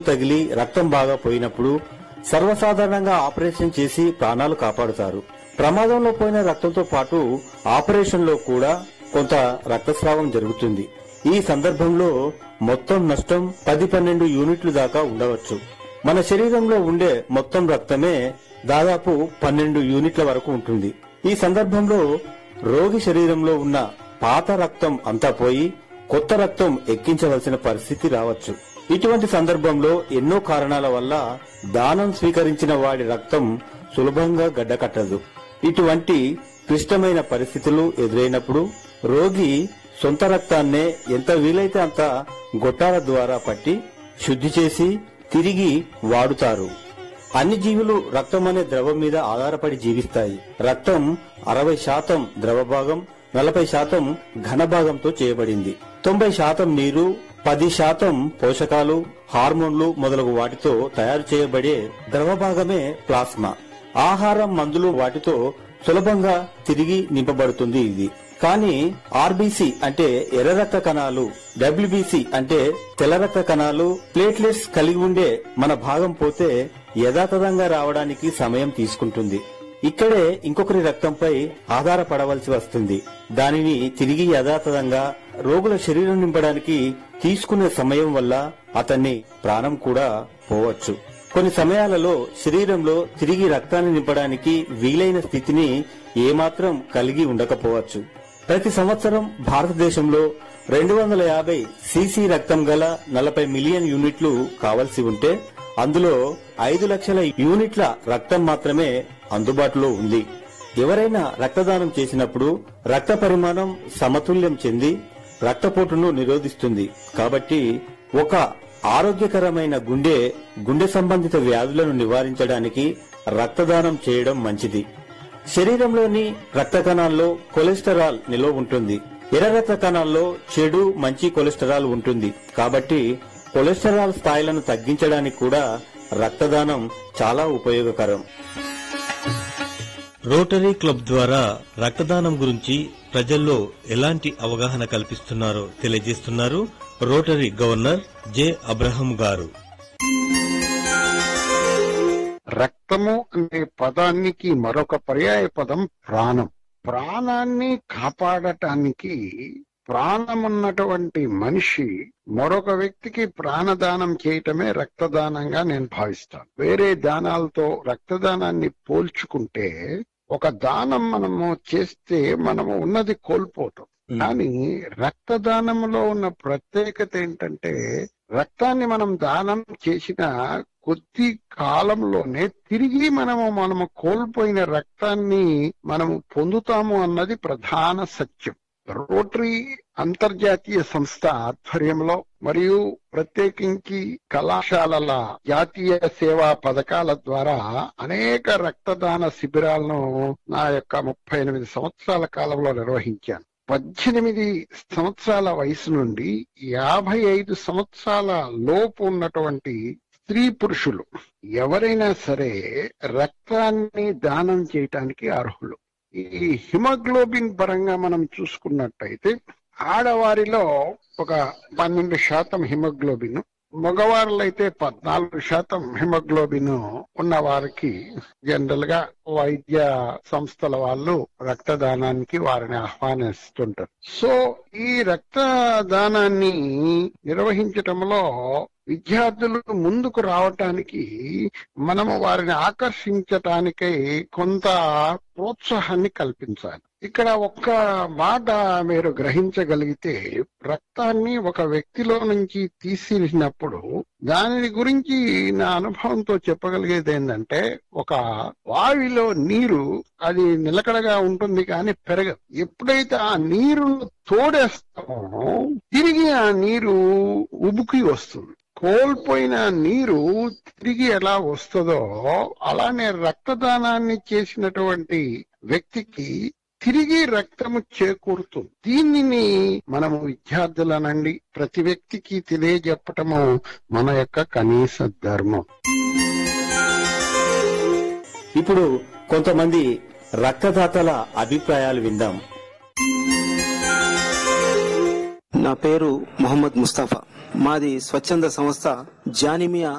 తగిలి రక్తం బాగా పోయినప్పుడు సర్వసాధారణంగా ఆపరేషన్ చేసి ప్రాణాలు కాపాడుతారు ప్రమాదంలో పోయిన రక్తంతో పాటు ఆపరేషన్ లో కూడా కొంత రక్తస్రావం జరుగుతుంది ఈ సందర్భంలో మొత్తం నష్టం పది పన్నెండు యూనిట్లు దాకా ఉండవచ్చు మన శరీరంలో ఉండే మొత్తం రక్తమే దాదాపు పన్నెండు యూనిట్ల వరకు ఉంటుంది ఈ సందర్భంలో రోగి శరీరంలో ఉన్న పాత రక్తం అంతా పోయి కొత్త రక్తం ఎక్కించవలసిన పరిస్థితి రావచ్చు ఇటువంటి సందర్భంలో ఎన్నో కారణాల వల్ల దానం స్వీకరించిన వాడి రక్తం సులభంగా గడ్డకట్టదు ఇటువంటి క్లిష్టమైన పరిస్థితులు ఎదురైనప్పుడు రోగి సొంత రక్తాన్నే ఎంత వీలైతే అంత గొట్టాల ద్వారా పట్టి శుద్ధి చేసి తిరిగి వాడుతారు అన్ని జీవులు రక్తం అనే ద్రవం మీద ఆధారపడి జీవిస్తాయి రక్తం అరవై శాతం ద్రవ భాగం నలభై శాతం ఘన భాగంతో చేయబడింది తొంభై శాతం నీరు పది శాతం పోషకాలు హార్మోన్లు మొదలగు వాటితో తయారు చేయబడే ద్రవ భాగమే ప్లాస్మా ఆహారం మందులు వాటితో సులభంగా తిరిగి నింపబడుతుంది ఇది కానీ ఆర్బీసీ అంటే ఎర్ర రక్త కణాలు డబ్ల్యూబీసీ అంటే తెల్ల రక్త కణాలు ప్లేట్లెట్స్ కలిగి ఉండే మన భాగం పోతే యథాతథంగా రావడానికి సమయం తీసుకుంటుంది ఇక్కడే ఇంకొకరి రక్తంపై ఆధారపడవలసి వస్తుంది దానిని తిరిగి యథాతథంగా రోగుల శరీరం నింపడానికి తీసుకునే సమయం వల్ల అతన్ని ప్రాణం కూడా పోవచ్చు కొన్ని సమయాలలో శరీరంలో తిరిగి రక్తాన్ని నింపడానికి వీలైన స్థితిని ఏమాత్రం కలిగి ఉండకపోవచ్చు ప్రతి సంవత్సరం భారతదేశంలో రెండు వందల యాభై సీసీ రక్తం గల నలభై మిలియన్ యూనిట్లు కావలసి ఉంటే అందులో ఐదు లక్షల యూనిట్ల రక్తం మాత్రమే అందుబాటులో ఉంది ఎవరైనా రక్తదానం చేసినప్పుడు రక్త పరిమాణం సమతుల్యం చెంది రక్తపోటును నిరోధిస్తుంది కాబట్టి ఒక ఆరోగ్యకరమైన గుండె గుండె సంబంధిత వ్యాధులను నివారించడానికి రక్తదానం చేయడం మంచిది శరీరంలోని రక్త కణాల్లో కొలెస్టరాల్ నిల్వ ఉంటుంది ఎర్ర రక్త కణాల్లో చెడు మంచి కొలెస్టరాల్ ఉంటుంది కాబట్టి కొలెస్టరాల్ స్థాయిలను తగ్గించడానికి కూడా రక్తదానం చాలా ఉపయోగకరం రోటరీ క్లబ్ ద్వారా రక్తదానం గురించి ప్రజల్లో ఎలాంటి అవగాహన కల్పిస్తున్నారో తెలియజేస్తున్నారు రోటరీ గవర్నర్ జె అబ్రహం గారు రక్తము అనే పదానికి మరొక పర్యాయ పదం ప్రాణం ప్రాణాన్ని కాపాడటానికి ప్రాణమున్నటువంటి మనిషి మరొక వ్యక్తికి ప్రాణదానం చేయటమే రక్తదానంగా నేను భావిస్తాను వేరే దానాలతో రక్తదానాన్ని పోల్చుకుంటే ఒక దానం మనము చేస్తే మనము ఉన్నది కోల్పోతాం కానీ రక్తదానంలో ఉన్న ప్రత్యేకత ఏంటంటే రక్తాన్ని మనం దానం చేసిన కొద్ది కాలంలోనే తిరిగి మనము మనము కోల్పోయిన రక్తాన్ని మనము పొందుతాము అన్నది ప్రధాన సత్యం రోటరీ అంతర్జాతీయ సంస్థ ఆధ్వర్యంలో మరియు ప్రత్యేకించి కళాశాలల జాతీయ సేవా పథకాల ద్వారా అనేక రక్తదాన శిబిరాలను నా యొక్క ముప్పై ఎనిమిది సంవత్సరాల కాలంలో నిర్వహించాను పద్దెనిమిది సంవత్సరాల వయసు నుండి యాభై ఐదు సంవత్సరాల లోపు ఉన్నటువంటి స్త్రీ పురుషులు ఎవరైనా సరే రక్తాన్ని దానం చేయటానికి అర్హులు ఈ హిమోగ్లోబిన్ పరంగా మనం చూసుకున్నట్టయితే ఆడవారిలో ఒక పన్నెండు శాతం హిమోగ్లోబిన్ మగవారులైతే పద్నాలుగు శాతం హిమోగ్లోబిన్ ఉన్న వారికి జనరల్ గా వైద్య సంస్థల వాళ్ళు రక్తదానానికి వారిని ఆహ్వానిస్తుంటారు సో ఈ రక్తదానాన్ని నిర్వహించటంలో విద్యార్థులు ముందుకు రావటానికి మనము వారిని ఆకర్షించటానికై కొంత ప్రోత్సాహాన్ని కల్పించాలి ఇక్కడ ఒక్క మాట మీరు గ్రహించగలిగితే రక్తాన్ని ఒక వ్యక్తిలో నుంచి తీసినప్పుడు దాని గురించి నా అనుభవంతో చెప్పగలిగేది ఏంటంటే ఒక బావిలో నీరు అది నిలకడగా ఉంటుంది కానీ పెరగదు ఎప్పుడైతే ఆ నీరును తోడేస్తామో తిరిగి ఆ నీరు ఉబుకి వస్తుంది కోల్పోయిన నీరు తిరిగి ఎలా వస్తుందో అలానే రక్తదానాన్ని చేసినటువంటి వ్యక్తికి తిరిగి రక్తము చేకూరుతుంది దీనిని మనము విద్యార్థులనండి ప్రతి వ్యక్తికి తెలియజెప్పటము మన యొక్క కనీస ధర్మం ఇప్పుడు కొంతమంది రక్తదాతల అభిప్రాయాలు విందాం నా పేరు మొహమ్మద్ ముస్తాఫా మాది స్వచ్ఛంద సంస్థ జానిమియా